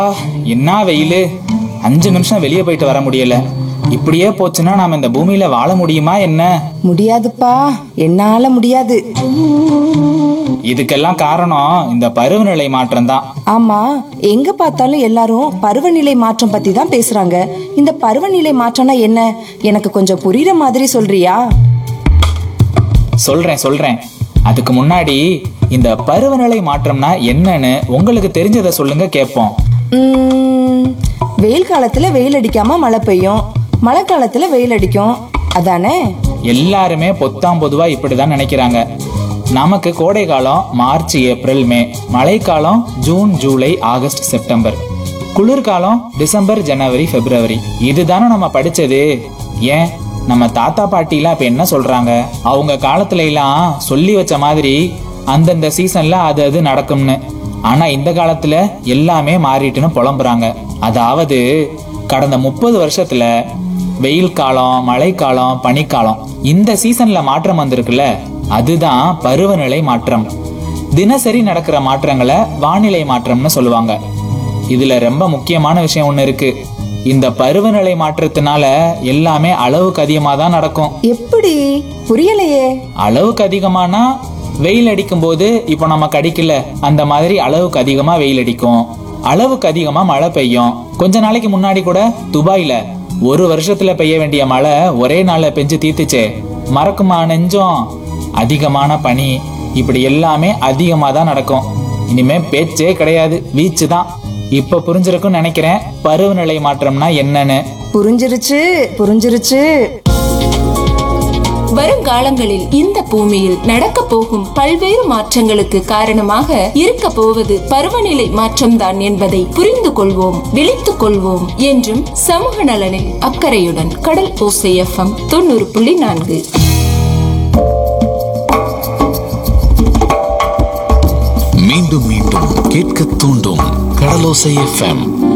என்ன வெயிலு அஞ்சு நிமிஷம் வெளியே போயிட்டு வர முடியல இப்படியே போச்சுன்னா நாம இந்த பூமியில வாழ முடியுமா என்ன முடியாதுப்பா என்னால முடியாது இதுக்கெல்லாம் காரணம் இந்த பருவநிலை மாற்றம் தான் ஆமா எங்க பார்த்தாலும் எல்லாரும் பருவநிலை மாற்றம் பத்தி தான் பேசுறாங்க இந்த பருவநிலை மாற்றம்னா என்ன எனக்கு கொஞ்சம் புரியுற மாதிரி சொல்றியா சொல்றேன் சொல்றேன் அதுக்கு முன்னாடி இந்த பருவநிலை மாற்றம்னா என்னன்னு உங்களுக்கு தெரிஞ்சதை சொல்லுங்க கேட்போம் உம், வெயில் காலத்துல வெயில் அடிக்காம மழை பெய்யும் மழை காலத்துல வெயில் அடிக்கும் அதானே எல்லாருமே பொத்தாம் பொதுவா இப்படிதான் நினைக்கிறாங்க நமக்கு கோடை காலம் மார்ச் ஏப்ரல் மே மழைக்காலம் ஜூன் ஜூலை ஆகஸ்ட் செப்டம்பர் குளிர்காலம் டிசம்பர் ஜனவரி பிப்ரவரி இதுதானே நம்ம படிச்சது ஏன் நம்ம தாத்தா பாட்டிலாம் இப்ப என்ன சொல்றாங்க அவங்க காலத்துல எல்லாம் சொல்லி வச்ச மாதிரி அந்தந்த சீசன்ல அது அது நடக்கும்னு ஆனா இந்த காலத்துல எல்லாமே மாறிட்டுன்னு புலம்புறாங்க அதாவது கடந்த முப்பது வருஷத்துல வெயில் காலம் மழைக்காலம் பனிக்காலம் இந்த சீசன்ல மாற்றம் வந்திருக்குல்ல அதுதான் பருவநிலை மாற்றம் தினசரி நடக்கிற மாற்றங்களை வானிலை மாற்றம்னு சொல்லுவாங்க இதுல ரொம்ப முக்கியமான விஷயம் ஒண்ணு இருக்கு இந்த பருவநிலை மாற்றத்தினால எல்லாமே அளவுக்கு அதிகமா தான் நடக்கும் எப்படி புரியலையே அளவுக்கு அதிகமானா வெயில் அடிக்கும் போது இப்போ நமக்கு அடிக்கல அந்த மாதிரி அளவுக்கு அதிகமா வெயில் அடிக்கும் அளவுக்கு அதிகமா மழை பெய்யும் கொஞ்ச நாளைக்கு முன்னாடி கூட துபாயில ஒரு வருஷத்துல பெய்ய வேண்டிய மழை ஒரே நாள்ல பெஞ்சு தீர்த்துச்சே மறக்குமா நெஞ்சம் அதிகமான பனி இப்படி எல்லாமே அதிகமா தான் நடக்கும் இனிமே பேச்சே கிடையாது வீச்சு தான் இப்ப புரிஞ்சிருக்கும்னு நினைக்கிறேன் பருவநிலை மாற்றம்னா என்னன்னு புரிஞ்சிருச்சு புரிஞ்சிருச்சு வருங்காலங்களில் இந்த பூமியில் நடக்க போகும் பல்வேறு மாற்றங்களுக்கு காரணமாக இருக்க போவது பருவநிலை மாற்றம்தான் என்பதை புரிந்து கொள்வோம் விழித்துக் கொள்வோம் என்றும் சமூக நலனில் அக்கறையுடன் கடல் ஓசை எஃப்எம் தொண்ணூறு புள்ளி நான்கு மீண்டும் மீண்டும் கேட்க தூண்டும் கடலோசை எஃப்எம்